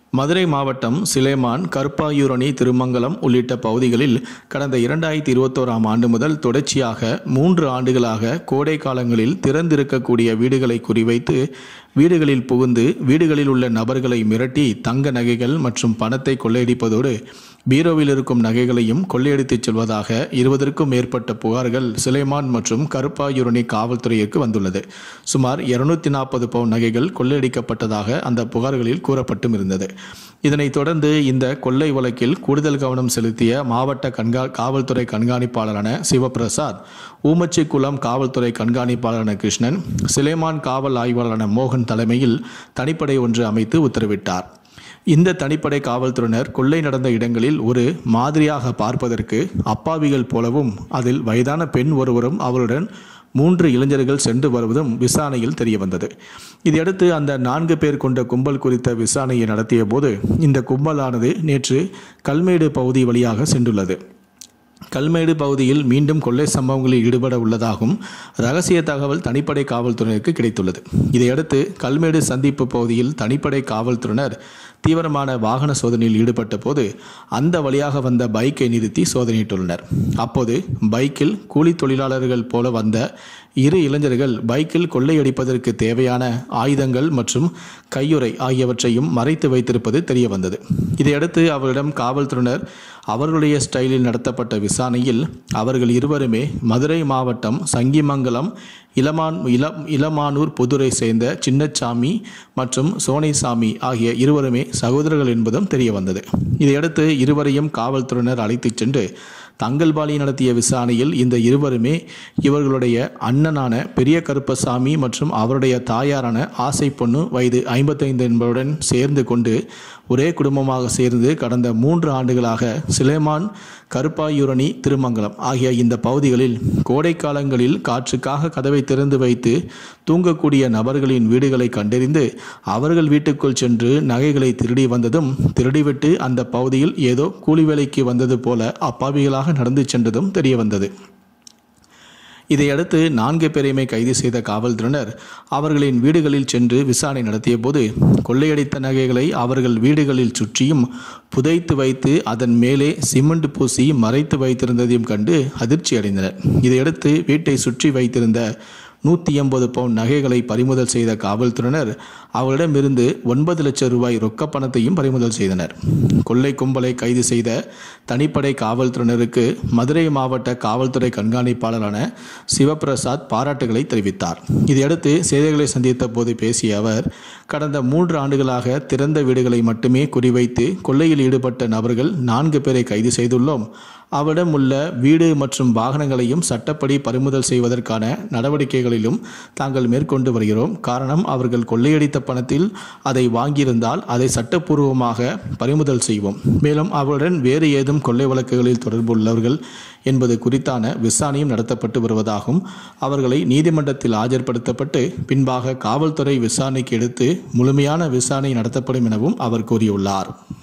மதுரை மாவட்டம் சிலேமான் கருப்பாயூரணி திருமங்கலம் உள்ளிட்ட பகுதிகளில் கடந்த இரண்டாயிரத்தி இருபத்தோராம் ஆண்டு முதல் தொடர்ச்சியாக மூன்று ஆண்டுகளாக கோடை காலங்களில் திறந்திருக்கக்கூடிய வீடுகளை குறிவைத்து வீடுகளில் புகுந்து வீடுகளில் உள்ள நபர்களை மிரட்டி தங்க நகைகள் மற்றும் பணத்தை கொள்ளையடிப்பதோடு பீரோவில் இருக்கும் நகைகளையும் கொள்ளையடித்துச் செல்வதாக இருபதற்கும் மேற்பட்ட புகார்கள் சிலைமான் மற்றும் கருப்பாயூரணி காவல்துறையிற்கு வந்துள்ளது சுமார் இருநூத்தி நாற்பது பவுன் நகைகள் கொள்ளையடிக்கப்பட்டதாக அந்த புகார்களில் கூறப்பட்டும் இருந்தது இதனைத் தொடர்ந்து இந்த கொள்ளை வழக்கில் கூடுதல் கவனம் செலுத்திய மாவட்ட கண்கா காவல்துறை கண்காணிப்பாளரான சிவபிரசாத் ஊமச்சிக்குளம் காவல்துறை கண்காணிப்பாளரான கிருஷ்ணன் சிலேமான் காவல் ஆய்வாளரான மோகன் தலைமையில் தனிப்படை ஒன்று அமைத்து உத்தரவிட்டார் இந்த தனிப்படை காவல்துறையினர் கொள்ளை நடந்த இடங்களில் ஒரு மாதிரியாக பார்ப்பதற்கு அப்பாவிகள் போலவும் அதில் வயதான பெண் ஒருவரும் அவருடன் மூன்று இளைஞர்கள் சென்று வருவதும் விசாரணையில் தெரிய வந்தது இதையடுத்து அந்த நான்கு பேர் கொண்ட கும்பல் குறித்த விசாரணையை நடத்திய போது இந்த கும்பலானது நேற்று கல்மேடு பகுதி வழியாக சென்றுள்ளது கல்மேடு பகுதியில் மீண்டும் கொள்ளை சம்பவங்களில் ஈடுபட உள்ளதாகவும் ரகசிய தகவல் தனிப்படை காவல்துறையினருக்கு கிடைத்துள்ளது இதையடுத்து கல்மேடு சந்திப்பு பகுதியில் தனிப்படை காவல்துறையினர் தீவிரமான வாகன சோதனையில் ஈடுபட்ட போது அந்த வழியாக வந்த பைக்கை நிறுத்தி சோதனையிட்டுள்ளனர் அப்போது பைக்கில் கூலி தொழிலாளர்கள் போல வந்த இரு இளைஞர்கள் பைக்கில் கொள்ளையடிப்பதற்கு தேவையான ஆயுதங்கள் மற்றும் கையுறை ஆகியவற்றையும் மறைத்து வைத்திருப்பது தெரிய வந்தது இதையடுத்து அவரிடம் காவல்துறையினர் அவர்களுடைய ஸ்டைலில் நடத்தப்பட்ட விசாரணையில் அவர்கள் இருவருமே மதுரை மாவட்டம் சங்கிமங்கலம் இளமான் இள இளமானூர் புதுரை சேர்ந்த சின்னச்சாமி மற்றும் சோனைசாமி ஆகிய இருவருமே சகோதரர்கள் என்பதும் தெரிய வந்தது இதையடுத்து இருவரையும் காவல்துறையினர் அழைத்துச் சென்று தங்கல்பாளி நடத்திய விசாரணையில் இந்த இருவருமே இவர்களுடைய அண்ணனான பெரிய கருப்பசாமி மற்றும் அவருடைய தாயாரான ஆசை பொண்ணு வயது ஐம்பத்தைந்து என்பவருடன் சேர்ந்து கொண்டு ஒரே குடும்பமாக சேர்ந்து கடந்த மூன்று ஆண்டுகளாக சிலேமான் கருப்பாயூரணி திருமங்கலம் ஆகிய இந்த பகுதிகளில் கோடை காலங்களில் காற்றுக்காக கதவை திறந்து வைத்து தூங்கக்கூடிய நபர்களின் வீடுகளை கண்டறிந்து அவர்கள் வீட்டுக்குள் சென்று நகைகளை திருடி வந்ததும் திருடிவிட்டு அந்த பகுதியில் ஏதோ கூலி வேலைக்கு வந்தது போல அப்பாவிகளாக நடந்து சென்றதும் தெரிய வந்தது இதையடுத்து நான்கு பேரையுமே கைது செய்த காவல்துறையினர் அவர்களின் வீடுகளில் சென்று விசாரணை நடத்திய போது கொள்ளையடித்த நகைகளை அவர்கள் வீடுகளில் சுற்றியும் புதைத்து வைத்து அதன் மேலே சிமெண்ட் பூசி மறைத்து வைத்திருந்ததையும் கண்டு அதிர்ச்சி அடைந்தனர் இதையடுத்து வீட்டை சுற்றி வைத்திருந்த நூற்றி எண்பது பவுண்ட் நகைகளை பறிமுதல் செய்த காவல்துறையினர் அவரிடமிருந்து ஒன்பது லட்சம் ரூபாய் ரொக்க பணத்தையும் பறிமுதல் செய்தனர் கொள்ளை கும்பலை கைது செய்த தனிப்படை காவல்துறையினருக்கு மதுரை மாவட்ட காவல்துறை கண்காணிப்பாளரான சிவபிரசாத் பாராட்டுகளை தெரிவித்தார் இதையடுத்து செய்திகளை சந்தித்த போது பேசிய அவர் கடந்த மூன்று ஆண்டுகளாக திறந்த வீடுகளை மட்டுமே குறிவைத்து கொள்ளையில் ஈடுபட்ட நபர்கள் நான்கு பேரை கைது செய்துள்ளோம் அவரிடம் உள்ள வீடு மற்றும் வாகனங்களையும் சட்டப்படி பறிமுதல் செய்வதற்கான நடவடிக்கைகளிலும் தாங்கள் மேற்கொண்டு வருகிறோம் காரணம் அவர்கள் கொள்ளையடித்த பணத்தில் அதை வாங்கியிருந்தால் அதை சட்டப்பூர்வமாக பறிமுதல் செய்வோம் மேலும் அவருடன் வேறு ஏதும் கொள்ளை வழக்குகளில் தொடர்புள்ளவர்கள் என்பது குறித்தான விசாரணையும் நடத்தப்பட்டு வருவதாகவும் அவர்களை நீதிமன்றத்தில் ஆஜர்படுத்தப்பட்டு பின்பாக காவல்துறை விசாரணைக்கு எடுத்து முழுமையான விசாரணை நடத்தப்படும் எனவும் அவர் கூறியுள்ளார்